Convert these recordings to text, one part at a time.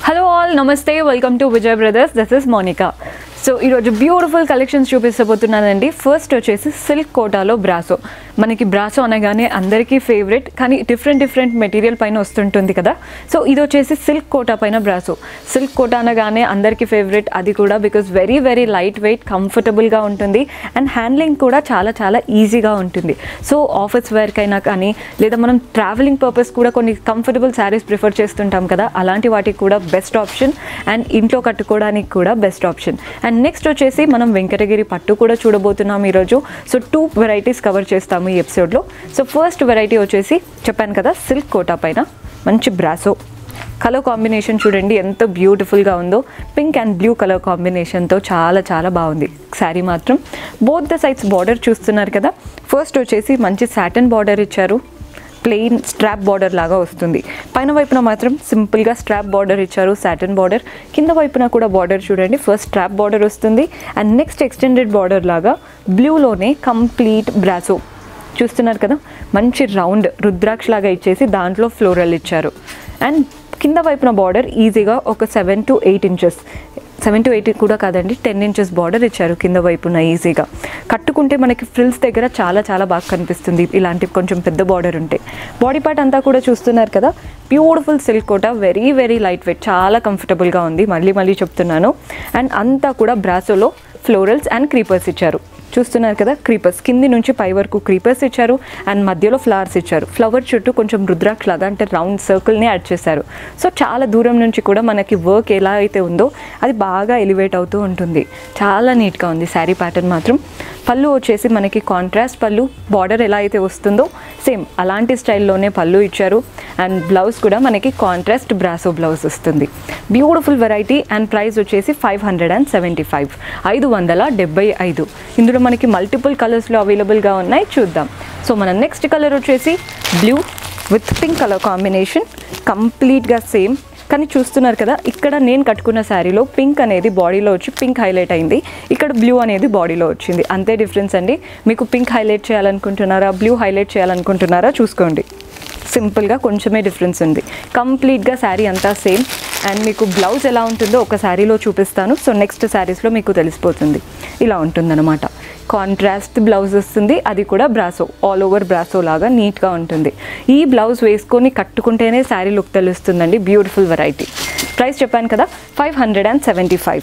hello all నమస్తే welcome to Vijay brothers this is Monica so ఈరోజు beautiful collections చూపిస్తబోతున్నానండి first వచ్చేసి సిల్క్ కోటాలో బ్రాసో మనకి బ్రాసో అనగానే అందరికీ ఫేవరెట్ కానీ డిఫరెంట్ డిఫరెంట్ మెటీరియల్ పైన వస్తుంటుంది కదా సో ఇది వచ్చేసి సిల్క్ కోటా పైన బ్రాసో సిల్క్ కోటా అనగానే అందరికీ ఫేవరెట్ అది కూడా because very very light weight కంఫర్టబుల్గా ఉంటుంది అండ్ హ్యాండ్లింగ్ కూడా చాలా చాలా ఈజీగా ఉంటుంది సో ఆఫీస్ వేర్కైనా కానీ లేదా మనం ట్రావెలింగ్ పర్పస్ కూడా కొన్ని కంఫర్టబుల్ శారీస్ ప్రిఫర్ చేస్తుంటాం కదా అలాంటి వాటికి కూడా బెస్ట్ ఆప్షన్ అండ్ ఇంట్లో కట్టుకోవడానికి కూడా బెస్ట్ ఆప్షన్ అండ్ నెక్స్ట్ వచ్చేసి మనం వెంకటగిరి పట్టు కూడా చూడబోతున్నాం ఈరోజు సో టూ వెరైటీస్ కవర్ చేస్తాము ఈ ఎపిసోడ్లో సో ఫస్ట్ వెరైటీ వచ్చేసి చెప్పాను కదా సిల్క్ కోటా పైన మంచి బ్రాసో కలర్ కాంబినేషన్ చూడండి ఎంత బ్యూటిఫుల్గా ఉందో పింక్ అండ్ బ్లూ కలర్ కాంబినేషన్తో చాలా చాలా బాగుంది శారీ మాత్రం బోత్ ద సైడ్స్ బార్డర్ చూస్తున్నారు కదా ఫస్ట్ వచ్చేసి మంచి సాటన్ బార్డర్ ఇచ్చారు ప్లెయిన్ స్ట్రాప్ బార్డర్ లాగా వస్తుంది పైన వైపున మాత్రం సింపుల్గా స్ట్రాప్ బార్డర్ ఇచ్చారు సాటన్ బార్డర్ కింద వైపున కూడా బార్డర్ చూడండి ఫస్ట్ స్ట్రాప్ బార్డర్ వస్తుంది అండ్ నెక్స్ట్ ఎక్స్టెండెడ్ బార్డర్ లాగా బ్లూలోనే కంప్లీట్ బ్రాసో చూస్తున్నారు కదా మంచి రౌండ్ రుద్రాక్ష లాగా ఇచ్చేసి దాంట్లో ఫ్లోరల్ ఇచ్చారు అండ్ కింద వైపున బార్డర్ ఈజీగా ఒక seven to eight inches seven to eight కూడా కాదండి టెన్ ఇంచెస్ బార్డర్ ఇచ్చారు కింద వైపున ఈజీగా కట్టుకుంటే మనకి ఫ్రిల్స్ దగ్గర చాలా చాలా బాగా కనిపిస్తుంది ఇలాంటి కొంచెం పెద్ద బార్డర్ ఉంటే బాడీ పార్ట్ అంతా కూడా చూస్తున్నారు కదా beautiful silk Kota very very light weight చాలా కంఫర్టబుల్గా ఉంది మళ్ళీ మళ్ళీ చెప్తున్నాను అండ్ అంతా కూడా బ్రాసోలో ఫ్లోరల్స్ అండ్ క్రీపర్స్ ఇచ్చారు చూస్తున్నారు కదా క్రీపర్స్ కింది నుంచి పై వరకు క్రీపర్స్ ఇచ్చారు అండ్ మధ్యలో ఫ్లవర్స్ ఇచ్చారు ఫ్లవర్ చుట్టూ కొంచెం రుద్రాక్ష లాగా అంటే రౌండ్ సర్కిల్ని యాడ్ చేశారు సో చాలా దూరం నుంచి కూడా మనకి వర్క్ ఎలా అయితే ఉందో అది బాగా ఎలివేట్ అవుతూ ఉంటుంది చాలా నీట్గా ఉంది శారీ ప్యాటర్న్ మాత్రం పళ్ళు వచ్చేసి మనకి కాంట్రాస్ట్ పళ్ళు బార్డర్ ఎలా అయితే వస్తుందో సేమ్ అలాంటి స్టైల్లోనే పళ్ళు ఇచ్చారు అండ్ బ్లౌజ్ కూడా మనకి కాంట్రాస్ట్ బ్రాసో బ్లౌజ్ వస్తుంది బ్యూటిఫుల్ వెరైటీ అండ్ ప్రైస్ వచ్చేసి five hundred and seventy five ఐదు వందల డెబ్బై ఐదు ఇందులో మనకి మల్టిపుల్ కలర్స్లో అవైలబుల్గా ఉన్నాయి చూద్దాం సో మన నెక్స్ట్ కలర్ వచ్చేసి blue with pink colour combination కంప్లీట్గా సేమ్ కానీ చూస్తున్నారు కదా ఇక్కడ నేను కట్టుకున్న శారీలో పింక్ అనేది బాడీలో వచ్చి పింక్ హైలైట్ అయింది ఇక్కడ బ్లూ అనేది బాడీలో వచ్చింది అంతే డిఫరెన్స్ అండి మీకు పింక్ హైలైట్ చేయాలనుకుంటున్నారా బ్లూ హైలైట్ చేయాలనుకుంటున్నారా చూసుకోండి సింపుల్గా కొంచెమే డిఫరెన్స్ ఉంది కంప్లీట్గా శారీ అంతా సేమ్ అండ్ మీకు బ్లౌజ్ ఎలా ఉంటుందో ఒక శారీలో చూపిస్తాను సో నెక్స్ట్ శారీస్లో మీకు తెలిసిపోతుంది ఇలా ఉంటుందన్నమాట కాంట్రాస్ట్ బ్లౌజ్ వస్తుంది అది కూడా బ్రాసో ఆల్ ఓవర్ బ్రాసో లాగా నీట్గా ఉంటుంది ఈ బ్లౌజ్ వేసుకొని కట్టుకుంటేనే శారీ లుక్ తెలుస్తుందండి బ్యూటిఫుల్ వెరైటీ ప్రైస్ చెప్పాను కదా five hundred and seventy five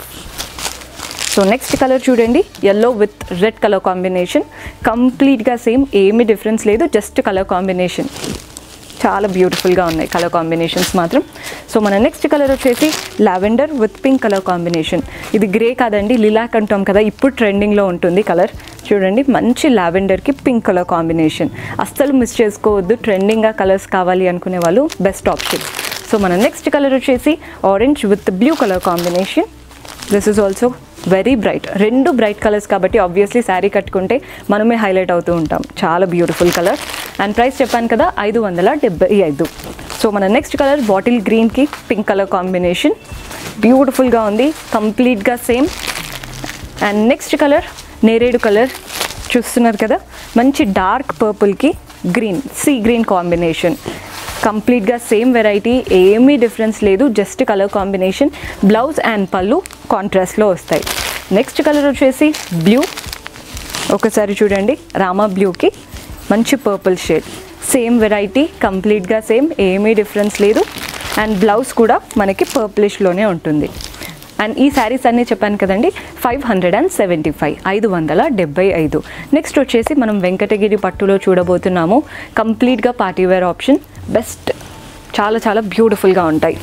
so next colour చూడండి yellow with red colour combination కంప్లీట్గా సేమ్ ఏమీ డిఫరెన్స్ లేదు జస్ట్ కలర్ కాంబినేషన్ చాలా బ్యూటిఫుల్గా ఉన్నాయి కలర్ కాంబినేషన్స్ మాత్రం సో మన నెక్స్ట్ కలర్ వచ్చేసి lavender with pink colour combination ఇది గ్రే కాదండి లిలాక్ అంటాం కదా ఇప్పుడు ట్రెండింగ్లో ఉంటుంది కలర్ చూడండి మంచి లావెండర్కి పింక్ కలర్ కాంబినేషన్ అస్సలు మిస్ చేసుకోవద్దు ట్రెండింగ్గా కలర్స్ కావాలి అనుకునే వాళ్ళు బెస్ట్ ఆప్షన్ సో మన నెక్స్ట్ కలర్ వచ్చేసి orange with blue colour combination this is also very bright రెండు బ్రైట్ కలర్స్ కాబట్టి ఆబ్వియస్లీ శారీ కట్టుకుంటే మనమే హైలైట్ అవుతూ ఉంటాం చాలా బ్యూటిఫుల్ కలర్ అండ్ ప్రైస్ చెప్పాను కదా ఐదు వందల డెబ్బై ఐదు సో మన నెక్స్ట్ కలర్ బాటిల్ గ్రీన్కి పింక్ కలర్ కాంబినేషన్ బ్యూటిఫుల్గా ఉంది కంప్లీట్గా సేమ్ అండ్ నెక్స్ట్ కలర్ నేరేడు కలర్ చూస్తున్నారు కదా మంచి డార్క్ పర్పుల్కి గ్రీన్ సీ గ్రీన్ కాంబినేషన్ కంప్లీట్గా సేమ్ వెరైటీ ఏమీ డిఫరెన్స్ లేదు just colour combination blouse and పళ్ళు కాంట్రాస్ట్లో వస్తాయి నెక్స్ట్ కలర్ వచ్చేసి బ్లూ ఒకసారి చూడండి రామా బ్లూకి మంచి పర్పుల్ షేడ్ సేమ్ వెరైటీ కంప్లీట్గా సేమ్ ఏమీ డిఫరెన్స్ లేదు అండ్ బ్లౌజ్ కూడా మనకి పర్పులిష్లోనే ఉంటుంది అండ్ ఈ శారీస్ అన్నీ చెప్పాను కదండి five hundred and seventy five ఐదు వందల డెబ్బై ఐదు నెక్స్ట్ వచ్చేసి మనం వెంకటగిరి పట్టులో చూడబోతున్నాము కంప్లీట్గా పార్టీవేర్ ఆప్షన్ బెస్ట్ చాలా చాలా బ్యూటిఫుల్గా ఉంటాయి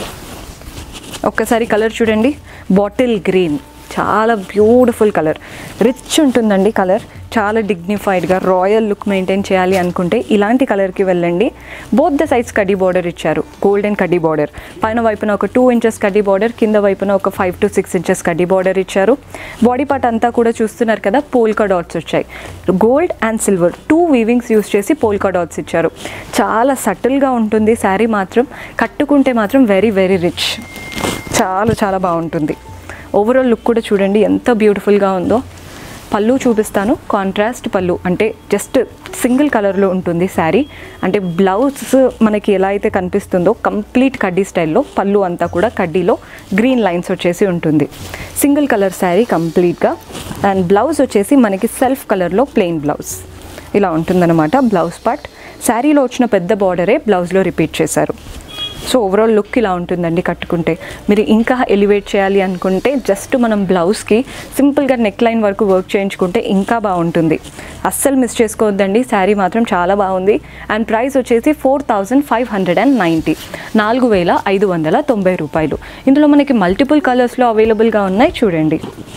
ఒక్కసారి కలర్ చూడండి బాటిల్ గ్రీన్ చాలా బ్యూటిఫుల్ కలర్ రిచ్ ఉంటుందండి కలర్ చాలా డిగ్నిఫైడ్గా రాయల్ లుక్ మెయింటైన్ చేయాలి అనుకుంటే ఇలాంటి కలర్కి వెళ్ళండి బోత్ ద సైడ్స్ కడ్డీ బార్డర్ ఇచ్చారు గోల్డెన్ కడ్డీ బార్డర్ పైన వైపున ఒక టూ ఇంచెస్ కడ్డీ బార్డర్ కింద వైపున ఒక ఫైవ్ టు సిక్స్ ఇంచెస్ కడ్డీ బార్డర్ ఇచ్చారు బాడీ పార్ట్ అంతా కూడా చూస్తున్నారు కదా పోల్కా డాట్స్ వచ్చాయి gold and silver two weavings use చేసి పోల్కా డాట్స్ ఇచ్చారు చాలా సటిల్గా ఉంటుంది శారీ మాత్రం కట్టుకుంటే మాత్రం వెరీ వెరీ రిచ్ చాలా చాలా బాగుంటుంది ఓవరాల్ లుక్ కూడా చూడండి ఎంత బ్యూటిఫుల్గా ఉందో పళ్ళు చూపిస్తాను కాంట్రాస్ట్ పళ్ళు అంటే జస్ట్ సింగిల్ కలర్లో ఉంటుంది శారీ అంటే బ్లౌజ్ మనకి ఎలా అయితే కనిపిస్తుందో కంప్లీట్ కడ్డీ స్టైల్లో పళ్ళు అంతా కూడా కడ్డీలో గ్రీన్ లైన్స్ వచ్చేసి ఉంటుంది సింగిల్ కలర్ శారీ కంప్లీట్గా అండ్ బ్లౌజ్ వచ్చేసి మనకి సెల్ఫ్ కలర్లో ప్లెయిన్ బ్లౌజ్ ఇలా ఉంటుందన్నమాట బ్లౌజ్ పార్ట్ శారీలో వచ్చిన పెద్ద బార్డరే బ్లౌజ్లో రిపీట్ చేశారు సో ఓవరాల్ లుక్ ఇలా ఉంటుందండి కట్టుకుంటే మీరు ఇంకా ఎలివేట్ చేయాలి అనుకుంటే జస్ట్ మనం బ్లౌజ్కి సింపుల్గా నెక్ లైన్ వరకు వర్క్ చేయించుకుంటే ఇంకా బాగుంటుంది అస్సలు మిస్ చేసుకోవద్దండి శారీ మాత్రం చాలా బాగుంది అండ్ ప్రైస్ వచ్చేసి four thousand five hundred and ninety నాలుగు వేల ఐదు వందల తొంభై రూపాయలు ఇందులో మనకి మల్టిపుల్ కలర్స్లో అవైలబుల్గా ఉన్నాయి చూడండి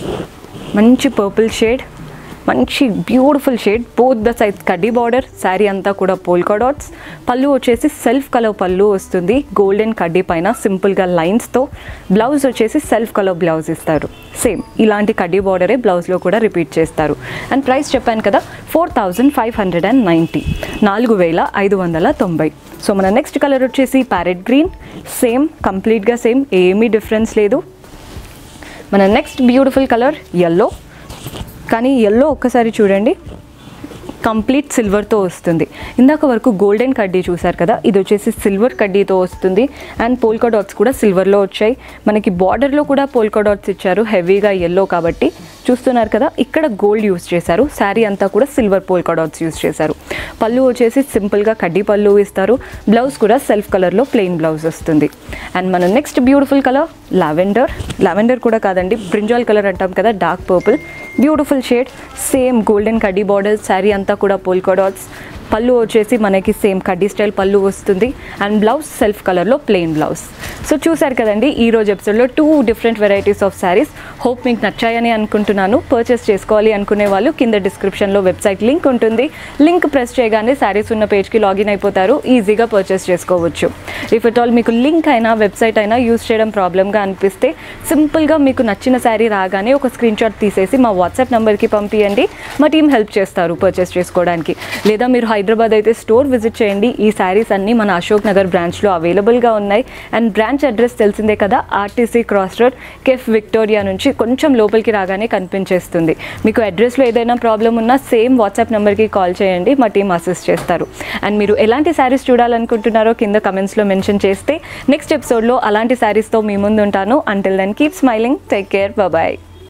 మంచి పర్పుల్ షేడ్ మంచి బ్యూటిఫుల్ షేడ్ బోత్ ద సైజ్ కడ్డీ బార్డర్ శారీ అంతా కూడా పోల్కా డాట్స్ పళ్ళు వచ్చేసి సెల్ఫ్ కలర్ పళ్ళు వస్తుంది గోల్డెన్ కడ్డీ పైన సింపుల్గా లైన్స్తో బ్లౌజ్ వచ్చేసి సెల్ఫ్ కలర్ బ్లౌజ్ ఇస్తారు సేమ్ ఇలాంటి కడ్డీ బార్డరే బ్లౌజ్లో కూడా రిపీట్ చేస్తారు అండ్ ప్రైస్ చెప్పాను కదా four thousand five hundred and ninety నాలుగు వేల ఐదు వందల తొంభై సో మన నెక్స్ట్ కలర్ వచ్చేసి ప్యారెట్ గ్రీన్ సేమ్ కంప్లీట్గా సేమ్ ఏమీ డిఫరెన్స్ లేదు మన నెక్స్ట్ బ్యూటిఫుల్ కలర్ ఎల్లో కానీ ఎల్లో ఒక్కసారి చూడండి కంప్లీట్ సిల్వర్తో వస్తుంది ఇందాక వరకు గోల్డెన్ కడ్డీ చూసారు కదా ఇది వచ్చేసి సిల్వర్ కడ్డీతో వస్తుంది అండ్ పోల్కా డాట్స్ కూడా సిల్వర్లో వచ్చాయి మనకి బార్డర్లో కూడా పోల్కా డాట్స్ ఇచ్చారు హెవీగా ఎల్లో కాబట్టి చూస్తున్నారు కదా ఇక్కడ గోల్డ్ యూస్ చేశారు శారీ అంతా కూడా సిల్వర్ పోల్కా డాట్స్ యూస్ చేశారు పళ్ళు వచ్చేసి సింపుల్గా కడ్డీ పళ్ళు ఇస్తారు బ్లౌజ్ కూడా సెల్ఫ్ కలర్లో ప్లెయిన్ బ్లౌజ్ వస్తుంది అండ్ మన next beautiful colour lavender lavender కూడా కాదండి బ్రింజాల్ కలర్ అంటాం కదా dark purple beautiful shade same golden కడ్డీ బార్డర్ శారీ అంతా కూడా పోల్కా డాట్స్ పళ్ళు వచ్చేసి మనకి సేమ్ కడ్డీ స్టైల్ పళ్ళు వస్తుంది అండ్ బ్లౌజ్ సెల్ఫ్ కలర్లో ప్లెయిన్ బ్లౌజ్ సో చూసారు కదండి ఈ రోజు ఎపిసోడ్లో two different varieties of saris hope మీకు నచ్చాయని అనుకుంటున్నాను పర్చేస్ చేసుకోవాలి అనుకునే వాళ్ళు కింద డిస్క్రిప్షన్లో వెబ్సైట్ లింక్ ఉంటుంది లింక్ ప్రెస్ చేయగానే శారీస్ ఉన్న పేజ్కి లాగిన్ అయిపోతారు ఈజీగా పర్చేస్ చేసుకోవచ్చు ఇఫ్ ఇట్ ఆల్ మీకు లింక్ అయినా వెబ్సైట్ అయినా యూస్ చేయడం ప్రాబ్లమ్గా అనిపిస్తే సింపుల్గా మీకు నచ్చిన శారీ రాగానే ఒక స్క్రీన్ షాట్ తీసేసి మా వాట్సాప్ నెంబర్కి పంపించండి మా టీం హెల్ప్ చేస్తారు పర్చేస్ చేసుకోవడానికి లేదా మీరు హైదరాబాద్ అయితే స్టోర్ విజిట్ చేయండి ఈ శారీస్ అన్నీ మన అశోక్ నగర్ బ్రాంచ్లో అవైలబుల్గా ఉన్నాయి అండ్ బ్రాంచ్ అడ్రస్ తెలిసిందే కదా RTC cross road cafe Victoria నుంచి కొంచెం లోపలికి రాగానే కనిపించేస్తుంది మీకు అడ్రస్లో ఏదైనా ప్రాబ్లం ఉన్నా సేమ్ వాట్సాప్ నెంబర్కి కాల్ చేయండి మా టీం అసిస్ట్ చేస్తారు అండ్ మీరు ఎలాంటి శారీస్ చూడాలనుకుంటున్నారో కింద కమెంట్స్లో మెన్షన్ చేస్తే నెక్స్ట్ ఎపిసోడ్లో అలాంటి శారీస్తో మీ ముందు ఉంటాను until then keep smiling take care bye